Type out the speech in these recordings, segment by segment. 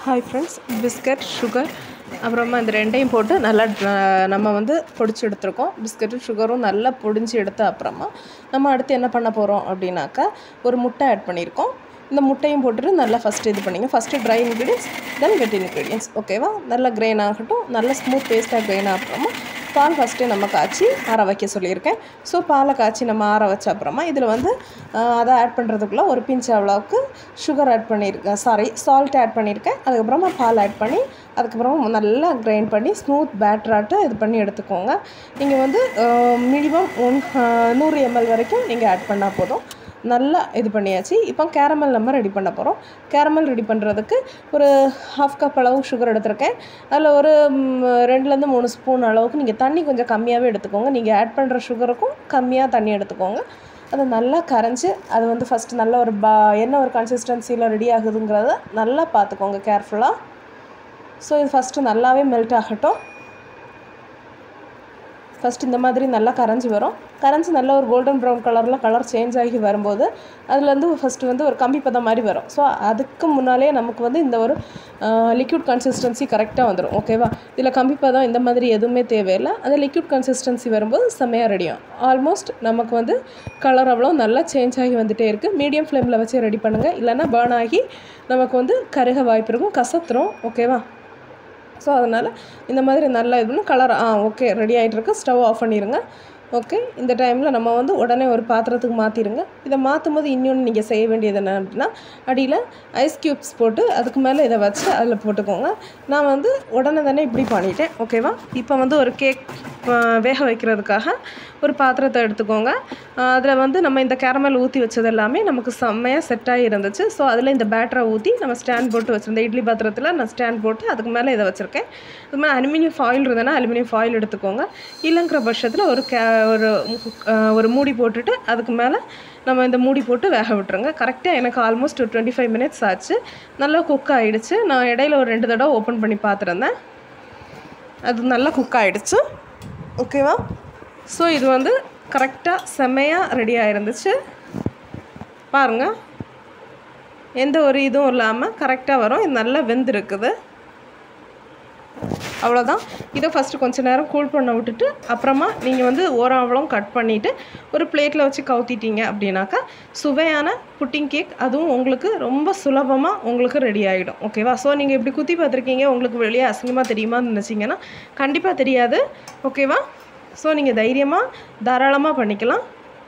hi friends biscuit sugar அப்புறமா இந்த ரெண்டையும் போட்டு நல்லா அஹ், நம்ம வந்து பொடிச்சு எடுத்திருக்கோம் பிஸ்கட்டும் சுகரும் நல்லா பொடிஞ்சு எடுத்த அப்புறமா நம்ம அடுத்து என்ன பண்ண போகிறோம் அப்படின்னாக்கா ஒரு முட்டை ஆட் பண்ணியிருக்கோம் இந்த முட்டையும் போட்டுட்டு நல்லா ஃபஸ்ட்டு இது பண்ணிங்க first dry ingredients then wet ingredients ஓகேவா நல்லா கிரெயின் ஆகட்டும் நல்லா ஸ்மூத் பேஸ்ட்டாக கிரெயின் அப்புறமா பால் ஃபஸ்ட்டு நம்ம காய்ச்சி ஆற வைக்க சொல்லியிருக்கேன் ஸோ பாலை காய்ச்சி நம்ம ஆற வச்ச அப்புறமா இதில் வந்து ஆஹ், அதை ஆட் பண்ணுறதுக்குள்ளே ஒரு பிஞ்ச் அவ்வளோவுக்கு சுகர் ஆட் பண்ணியிருக்கேன் சாரி சால்ட் ஆட் பண்ணியிருக்கேன் அதுக்கப்புறமா பால் ஆட் பண்ணி அதுக்கப்புறமா நல்லா கிரைண்ட் பண்ணி ஸ்மூத் பேட்டராட்டு இது பண்ணி எடுத்துக்கோங்க நீங்கள் வந்து மினிமம் ஒன் நூறு எம்எல் வரைக்கும் நீங்கள் ஆட் பண்ணால் போதும் நல்லா இது பண்ணியாச்சு இப்போ கேரமல் நம்ம ரெடி பண்ண போகிறோம் கேரமல் ரெடி பண்ணுறதுக்கு ஒரு ஹாஃப் கப் அளவு சுகர் எடுத்திருக்கேன் அதில் ஒரு ம், ரெண்டுலேருந்து மூணு ஸ்பூன் அளவுக்கு நீங்கள் தண்ணி கொஞ்சம் கம்மியாகவே எடுத்துக்கோங்க நீங்கள் ஆட் பண்ணுற சுகருக்கும் கம்மியாக தண்ணி எடுத்துக்கோங்க அது நல்லா கரைஞ்சி அது வந்து ஃபஸ்ட்டு நல்ல ஒரு பா என்ன ஒரு கன்சிஸ்டன்சியில் ரெடி ஆகுதுங்கிறத நல்லா பார்த்துக்கோங்க கேர்ஃபுல்லாக ஸோ இது ஃபஸ்ட்டு நல்லாவே மெல்ட் ஆகட்டும் ஃபஸ்ட் இந்த மாதிரி நல்லா கரைஞ்சி வரும் கரைஞ்சி நல்ல ஒரு கோல்டன் ப்ரௌன் கலரில் கலர் சேஞ்ச் ஆகி வரும்போது அதுலேருந்து ஃபஸ்ட்டு வந்து ஒரு கம்பி பதம் மாதிரி வரும் ஸோ அதுக்கு முன்னாலே நமக்கு வந்து இந்த ஒரு லிக்விட் கன்சிஸ்டன்சி கரெக்டாக வந்துடும் ஓகேவா இதில் கம்பி பதம் இந்த மாதிரி எதுவுமே தேவையில்லை அந்த லிக்விட் கன்சிஸ்டன்சி வரும்போது செம்மையாக ரெடியும் ஆல்மோஸ்ட் நமக்கு வந்து கலர் அவ்வளோ நல்லா சேஞ்ச் ஆகி வந்துட்டே இருக்குது மீடியம் ஃப்ளேமில் வச்சு ரெடி பண்ணுங்கள் இல்லைன்னா பேர்ன் ஆகி நமக்கு வந்து கருக வாய்ப்பு இருக்கும் கசத்துரும் ஓகேவா ஸோ அதனால் இந்த மாதிரி நல்லா இது பண்ணி கலர் ஆ ஓகே ரெடி ஆகிட்டுருக்கு ஸ்டவ் ஆஃப் பண்ணிடுங்க ஓகே இந்த டைமில் நம்ம வந்து உடனே ஒரு பாத்திரத்துக்கு மாற்றிடுங்க இதை மாற்றும் போது இன்னொன்று நீங்கள் செய்ய வேண்டியது என்ன அப்படின்னா அடியில் ஐஸ் க்யூப்ஸ் போட்டு அதுக்கு மேலே இதை வச்சு அதில் போட்டுக்கோங்க நான் வந்து உடனே தானே இப்படி பண்ணிட்டேன் ஓகேவா இப்போ வந்து ஒரு கேக் வேக வைக்கிறதுக்காக ஒரு பாத்திரத்தை எடுத்துக்கோங்க அதில் வந்து நம்ம இந்த கேரமல் ஊற்றி வச்சது எல்லாமே நமக்கு செம்மையாக செட் ஆகி இருந்துச்சு ஸோ அதில் இந்த பேட்டரை ஊற்றி நம்ம ஸ்டாண்ட் போட்டு வச்சுருந்தேன் இட்லி பாத்திரத்தில் நான் ஸ்டாண்ட் போட்டு அதுக்கு மேலே இதை வச்சுருக்கேன் அது மாதிரி அலுமினியம் ஃபாயில் இருந்ததுன்னா அலுமினியம் ஃபாயில் எடுத்துக்கோங்க இல்லைங்கிற பட்சத்தில் ஒரு கே ஒரு அஹ், ஒரு மூடி போட்டுட்டு அதுக்கு மேலே நம்ம இந்த மூடி போட்டு வேக விட்டுருங்க கரெக்டாக எனக்கு ஆல்மோஸ்ட் ஒரு டுவெண்ட்டி ஃபைவ் மினிட்ஸ் ஆச்சு நல்லா குக் ஆகிடுச்சு நான் இடையில ஒரு ரெண்டு தடவை ஓப்பன் பண்ணி பார்த்துருந்தேன் அது நல்லா குக் ஆகிடுச்சு ஓகேவா ஸோ இது வந்து கரெக்டாக செம்மையாக ரெடி ஆயிருந்துச்சு பாருங்கள் எந்த ஒரு இதுவும் இல்லாமல் கரெக்டாக வரும் இது நல்லா வெந்திருக்குது அவ்வளோதான் இதை ஃபஸ்ட்டு கொஞ்ச நேரம் கூல் பண்ண விட்டுட்டு அப்புறமா நீங்கள் வந்து ஓரம் அவ்வளோ கட் பண்ணிவிட்டு ஒரு பிளேட்டில் வச்சு கவுத்திட்டீங்க அப்படின்னாக்கா சுவையான புட்டிங் கேக் அதுவும் உங்களுக்கு ரொம்ப சுலபமாக உங்களுக்கு ரெடி ஆகிடும் ஓகேவா ஸோ நீங்கள் இப்படி குத்தி பார்த்துருக்கீங்க உங்களுக்கு வெளியே அசிங்கமாக தெரியுமான்னு நினச்சிங்கன்னா கண்டிப்பாக தெரியாது ஓகேவா ஸோ நீங்கள் தைரியமாக தாராளமாக பண்ணிக்கலாம்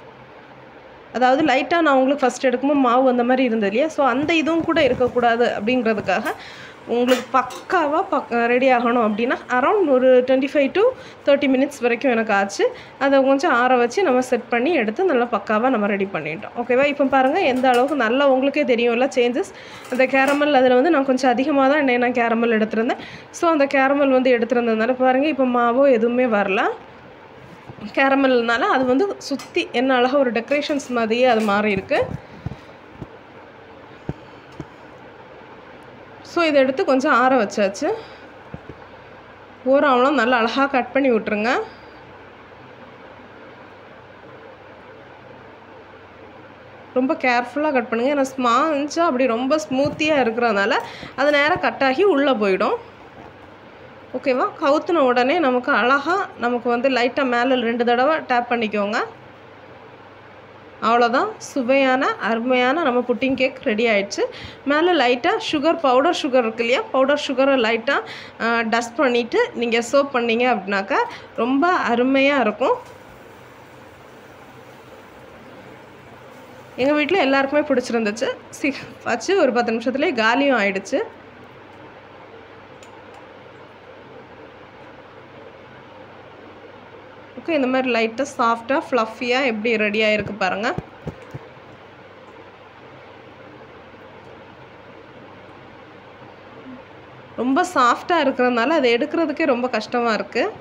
அதாவது லைட்டாக நான் உங்களுக்கு ஃபஸ்ட் எடுக்கும்போது மாவு அந்த மாதிரி இருந்தது இல்லையா ஸோ அந்த இதுவும் கூட இருக்கக்கூடாது அப்படிங்கிறதுக்காக உங்களுக்கு பக்காவாக பக் ரெடி ஆகணும் அப்படின்னா அரௌண்ட் ஒரு twenty five to thirty minutes வரைக்கும் எனக்கு ஆச்சு அதை கொஞ்சம் ஆற வச்சு நம்ம செட் பண்ணி எடுத்து நல்லா பக்காவாக நம்ம ரெடி பண்ணிட்டோம் ஓகேவா இப்போ பாருங்கள் எந்த அளவுக்கு நல்லா உங்களுக்கே தெரியும்ல சேஞ்சஸ் அந்த கேரமல் அதில் வந்து நான் கொஞ்சம் அதிகமாக தான் என்ன நான் கேரமல் எடுத்திருந்தேன் ஸோ அந்த கேரமல் வந்து எடுத்திருந்ததுனால பாருங்கள் இப்போ மாவோ எதுவுமே வரல கேரமல்னால அது வந்து சுற்றி என்ன அழகாக ஒரு டெக்கரேஷன்ஸ் மாதிரியே அது மாறி இருக்கு ஸோ இதை எடுத்து கொஞ்சம் ஆற வச்சாச்சு ஓரம்லாம் நல்லா அழகாக கட் பண்ணி விட்ருங்க ரொம்ப கேர்ஃபுல்லாக கட் பண்ணுங்கள் ஏன்னா ஸ்மாஞ்சாக அப்படி ரொம்ப ஸ்மூத்தியாக இருக்கிறதுனால அது நேராக கட் ஆகி உள்ளே போயிடும் ஓகேவா கவுத்துன உடனே நமக்கு அழகாக நமக்கு வந்து லைட்டாக மேலே ரெண்டு தடவை டேப் பண்ணிக்கோங்க அவ்வளோதான் சுவையான அருமையான நம்ம புட்டிங் கேக் ரெடி ஆயிடுச்சு மேலே லைட்டாக சுகர் பவுடர் சுகர் இருக்கு இல்லையா பவுடர் சுகரை லைட்டாக டஸ்ட் பண்ணிவிட்டு நீங்கள் சோப் பண்ணீங்க அப்படின்னாக்கா ரொம்ப அருமையாக இருக்கும் எங்கள் வீட்டில் எல்லாருக்குமே பிடிச்சிருந்துச்சு சி வச்சு ஒரு பத்து நிமிஷத்துலேயே காலியும் ஆயிடுச்சு ஓகே இந்த மாதிரி லைட்டாக சாஃப்டாக ஃப்ளஃபியாக எப்படி ரெடி ஆகிருக்கு பாருங்கள் ரொம்ப சாஃப்டாக இருக்கிறதுனால அதை எடுக்கிறதுக்கே ரொம்ப கஷ்டமாக இருக்குது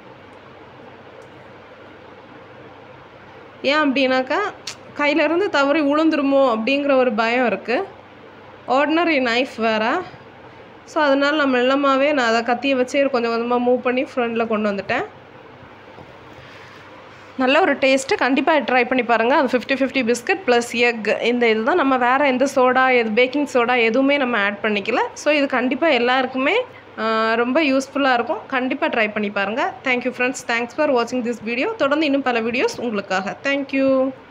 ஏன் அப்படின்னாக்கா கையிலேருந்து தவறி உளுந்துருமோ அப்படிங்கிற ஒரு பயம் இருக்குது ஆர்டினரி நைஃப் வேறு ஸோ அதனால் நான் மெல்லமாகவே நான் அதை கத்தியை வச்சே கொஞ்சம் கொஞ்சமாக மூவ் பண்ணி ஃப்ரண்டில் கொண்டு வந்துட்டேன் நல்ல ஒரு டேஸ்ட்டு கண்டிப்பாக ட்ரை பண்ணி பாருங்கள் அது fifty fifty biscuit plus egg இந்த இதுதான் நம்ம வேறு எந்த சோடா எது பேக்கிங் சோடா எதுவுமே நம்ம ஆட் பண்ணிக்கல ஸோ இது கண்டிப்பாக எல்லாருக்குமே ஆஹ், ரொம்ப யூஸ்ஃபுல்லாக இருக்கும் கண்டிப்பாக ட்ரை பண்ணி பாருங்கள் தேங்க்யூ ஃப்ரெண்ட்ஸ் தேங்க்ஸ் ஃபார் வாட்சிங் திஸ் வீடியோ தொடர்ந்து இன்னும் பல வீடியோஸ் உங்களுக்காக தேங்க்யூ